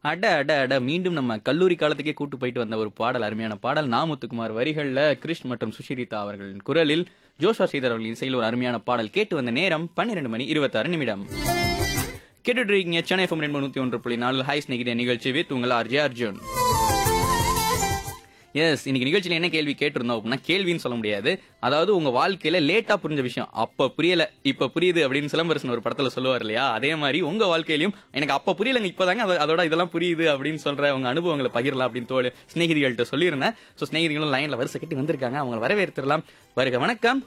அட அட அட மீண்டும் நம்ம கல்லூரி காலத்துக்கே கூட்டு போயிட்டு வந்த ஒரு பாடல் அருமையான பாடல் நாமுத்துக்குமார் வரிகள்ல கிருஷ் மற்றும் சுஷிரிதா அவர்களின் குரலில் ஜோஷா ஸ்ரீதர் அவர்களின் இசையில் ஒரு அருமையான பாடல் கேட்டு வந்த நேரம் பன்னிரெண்டு மணி இருபத்தாறு நிமிடம் கேட்டுட்டு இருக்கீங்க சென்னை எஃப்எம் ரெண்டு நூத்தி ஒன்று புள்ளி நாலு ஹை ஸ்நேகித நிகழ்ச்சி வித் உங்கள் ஆர்ஜே அர்ஜுன் எஸ் இன்னைக்கு நிகழ்ச்சியில என்ன கேள்வி கேட்டிருந்தோம் அப்படின்னா கேள்வின்னு சொல்ல முடியாது அதாவது உங்க வாழ்க்கையில லேட்டா புரிஞ்ச விஷயம் அப்ப புரியல இப்ப புரியுது அப்படின்னு சிலம்பரசன் ஒரு படத்துல சொல்லுவார் இல்லையா அதே மாதிரி உங்க வாழ்க்கையிலும் எனக்கு அப்ப புரியலங்க இப்பதாங்க அது- அதோட இதெல்லாம் புரியுது அப்படின்னு சொல்ற உங்க அனுபவங்களை பகிரலாம் அப்படின்னு தோழி சிநேகிதிகள்கிட்ட சொல்லியிருந்தேன் ஸோ சிநேகிதிகளும் லைன்ல வரிசை கட்டி வந்திருக்காங்க அவங்களை வரவேற்றுலாம் வருக வணக்கம்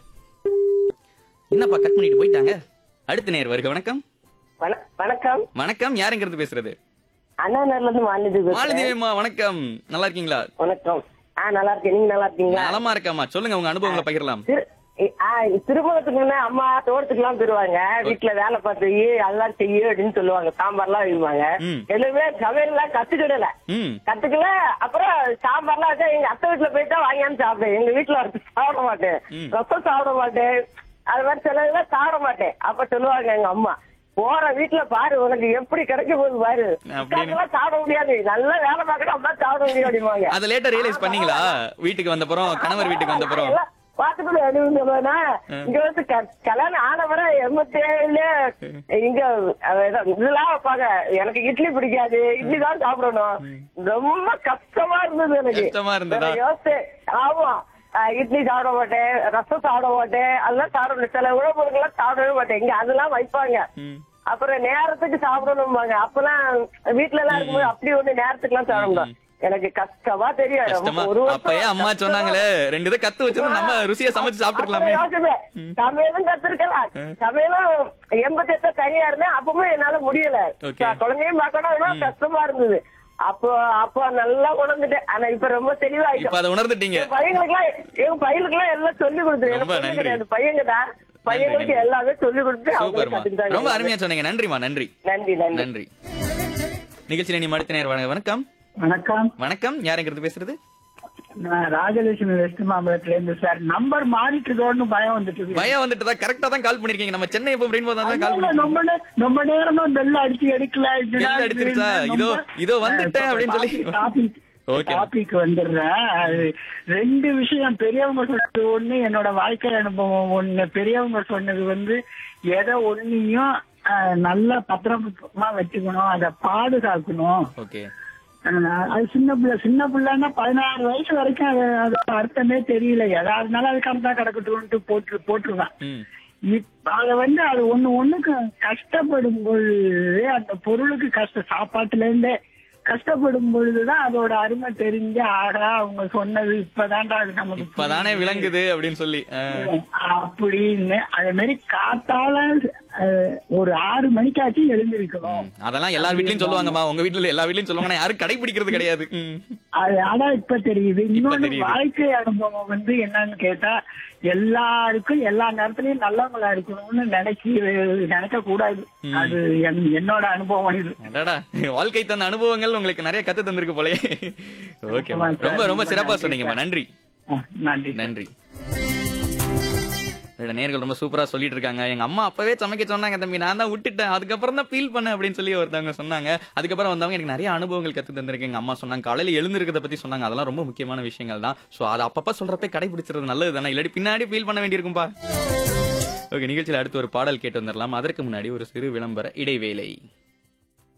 என்னப்பா கட் பண்ணிட்டு போயிட்டாங்க அடுத்த நேர் வருக வணக்கம் வண- வணக்கம் வணக்கம் யாருங்கிறது பேசுறது அண்ணா நகர்ல இருந்து மாநில பேசுறேன். மாலதேவிமா வணக்கம் நல்லா இருக்கீங்களா வணக்கம் ஆ நல்லா இருக்கேன் நீங்க நல்லா இருக்கீங்களா நலமா இருக்காமா சொல்லுங்க உங்க அனுபவங்களை பகிரலாம் திரு- ஆ, திருமணத்துக்கு முன்ன அம்மா தோட்டத்துக்குலாம் தருவாங்க வீட்டுல வேலை பார்த்து வை, அதெல்லாம் செய்யு அப்படின்னு சொல்லுவாங்க சாம்பார்லாம் வைப்பாங்க ம். எதுவுமே சமையல்லாம் கத்துக்கிடல ம் கத்துக்கல அப்புறம் சாம்பார்லாம் வச்சா எங்க அத்தை வீட்டுல போயிட்டா வாங்கியாந்து சாப்பிடுவேன் எங்க வீட்டுல வந்து சாப்பிட மாட்டேன் ம். ரசம் சாப்பிட மாட்டேன் அது மாதிரி சில இதெல்லாம் சாப்பிட மாட்டேன் அப்ப சொல்லுவாங்க எங்க அம்மா போற வீட்டுல பாரு உனக்கு எப்படி கிடைக்க போகுது பாரு அப்படின்னு. உட்கார்ந்துலாம் சாப்பிட முடியாது நல்லா வேலை பார்க்கணும் அப்பதான் சாப்பிட முடியும் அப்படிம்பாங்க அத லேட்டா ரியலைஸ் பண்ணீங்களா வீட்டுக்கு வந்தப்புறம் கணவர் வீட்டுக்கு வந்தப்புறம் எல்லாம் பார்த்துட்டு எழுதுன்னு சொல்லுவேன்னா, இங்க வந்து க- கல்யாணம் ஆனவரை எண்பத்தி ஏழுல இங்க அஹ், இதான் இதெல்லாம் வைப்பாங்க எனக்கு இட்லி பிடிக்காது இட்லி தான் சாப்பிடணும் ரொம்ப கஷ்டமா இருந்தது எனக்கு கஷ்டமா இருந்ததா? நான் யோசிச்சேன் ஆமா அஹ், இட்லி சாப்பிட மாட்டேன் ரசம் சாப்பிட மாட்டேன் அதெல்லாம் சாப்பிட மாட்டேன் சில உணவு பொருட்கள்லாம் சாப்பிடவே மாட்டேன் இங்க அதெல்லாம் வைப்பாங்க ம். அப்புறம் நேரத்துக்கு சாப்பிடணும்பாங்க அப்பெல்லாம் வீட்டுல எல்லாம் இருக்கும்போது அப்படி ஒண்ணு நேரத்துக்கு எல்லாம் சாப்பிடணும் எனக்கு கஷ்டமா தெரியும் கஷ்டமா ஒரு வருஷம் அப்பயே அம்மா கஷ்டமா- சொன்னாங்களே ரெண்டு இதை கத்து வச்சிருந்தா நம்ம ருசியா சமைச்சு சாப்பிட்டுருக்கலாமே அப்ப யோசிச்சேன். சமையலும் கத்துருக்கலாம் சமையலும் எண்பத்தி எட்டு தனியா இருந்தேன் அப்பவும் என்னால முடியல Okay. குழந்தையும் பார்க்கணும் ஆனா கஷ்டமா இருந்தது அப்போ அப்போ நல்லா உணர்ந்துட்டேன் ஆனா இப்ப ரொம்ப இப்ப தெளிவாயிட்டோம் அதை உணர்ந்துட்டீங்க என் பையனுக்குலாம் என் பையனுக்குலாம் எல்லாம் சொல்லி கொடுத்துரு ரொம்ப எனக்கு நன்றி. கிடையாது பையங்க தான் பையனுக்கு எல்லாமே சொல்லி கொடுத்து அவங்க சூப்பர்மா கத்துக்கிட்டாங்க ரொம்ப அருமையா சொன்னீங்க நன்றிமா நன்றி நன்றி நன்றி நன்றி நிகழ்ச்சியில நீ மடுத்த நேரம் வணக்கம். வணக்கம் வணக்கம் வணக்கம் யாருங்கிறது பேசுறது நான் ராஜலட்சுமி வெஸ்ட் மாம்பலத்துல இருந்து சார் நம்பர் மாறிட்டு இருக்கோன்னு பயம் வந்துட்டு இருக்கு. பயம் வந்துட்டு தான் கரெக்டா தான் கால் பண்ணிருக்கீங்க நம்ம சென்னை எப்போ ரெயின்போ தான் கால் அதனால பண்ணி ரொம்ப நே- ரொம்ப நேரமா பெல் அடிச்சு எடுக்கல Bell அடிச்சிருச்சா? இதோ, இதோ வந்துட்டேன் அப்படின்னு சொல்லி. Okay. டாபிக் வந்துடுறேன் அது ரெண்டு விஷயம் பெரியவங்க சொன்னது ஒண்ணு என்னோட வாழ்க்கை அனுபவம் ஒண்ணு பெரியவங்க சொன்னது வந்து எதை ஒன்னையும் அஹ், நல்லா பத்திரமா வச்சுக்கணும் அதை பாதுகாக்கணும் ஓகே அஹ் அது சின்ன பிள்ளை சின்ன பிள்ளைன்னா பதினாறு வயசு வரைக்கும் அது அது அர்த்தமே தெரியல எதா இருந்தாலும் அது கரெக்டா கிடக்கட்டும்ட்டு போட்டு போட்டுருவேன் ம் இப்ப அத வந்து அது ஒண்ணு ஒண்ணுக்கு கஷ்டப்படும் பொழுது அந்த பொருளுக்கு கஷ்ட சாப்பாட்டுல இருந்தே கஷ்டப்படும் பொழுதுதான் அதோட அருமை தெரிஞ்சு ஆகா அவங்க சொன்னது இப்பதான்டா அது நமக்கு இப்பதானே விளங்குது அப்படின்னு சொல்லி ஆ. அப்படின்னு அதே மாதிரி காத்தால அஹ், ஒரு ஆறு மணிக்காச்சும் எழுந்திருக்கணும் அதெல்லாம் எல்லார் வீட்லயும் சொல்லுவாங்கம்மா உங்க வீட்ல எல்லா வீட்லயும் சொல்லுவாங்க ஆனா யாரும் கடைபிடிக்கிறது கிடையாது ம். அது ஆனா இப்ப தெரியுது இன்னொன்னு தெரியுது. வாழ்க்கை அனுபவம் வந்து என்னன்னு கேட்டா எல்லாருக்கும் எல்லா நேரத்துலயும் நல்லவங்களா இருக்கணும்னு நினைக்க நினைக்க கூடாது அது என்- என்னோட அனுபவம் இது அடடா வாழ்க்கை தந்த அனுபவங்கள் உங்களுக்கு நிறைய கத்து தந்திருக்கு போலயே ஓகே ரொம்ப ரொம்ப சிறப்பா சொன்னீங்கம்மா நன்றி ஆ, நன்றி நன்றி என்னோட நேர்கள் ரொம்ப சூப்பரா சொல்லிட்டு இருக்காங்க எங்க அம்மா அப்பவே சமைக்க சொன்னாங்க தம்பி நான் தான் விட்டுட்டேன் அதுக்கப்புறம் தான் ஃபீல் பண்ணேன் அப்படின்னு சொல்லி ஒருத்தவங்க சொன்னாங்க அதுக்கப்புறம் வந்தவங்க எனக்கு நிறைய அனுபவங்கள் கத்து தந்திருக்கு எங்க அம்மா சொன்னாங்க காலையில எழுந்திருக்கிறத பத்தி சொன்னாங்க அதெல்லாம் ரொம்ப முக்கியமான விஷயங்கள் தான் சோ அதை அப்பப்ப சொல்றப்ப கடைபிடிச்சிருது நல்லது தானே இல்லாட்டி பின்னாடி ஃபீல் பண்ண வேண்டியிருக்கும்பா ஓகே நிகழ்ச்சியில் அடுத்து ஒரு பாடல் கேட்டு வந்துடலாம் அதற்கு முன்னாடி ஒரு சிறு விளம்பர இடைவேளை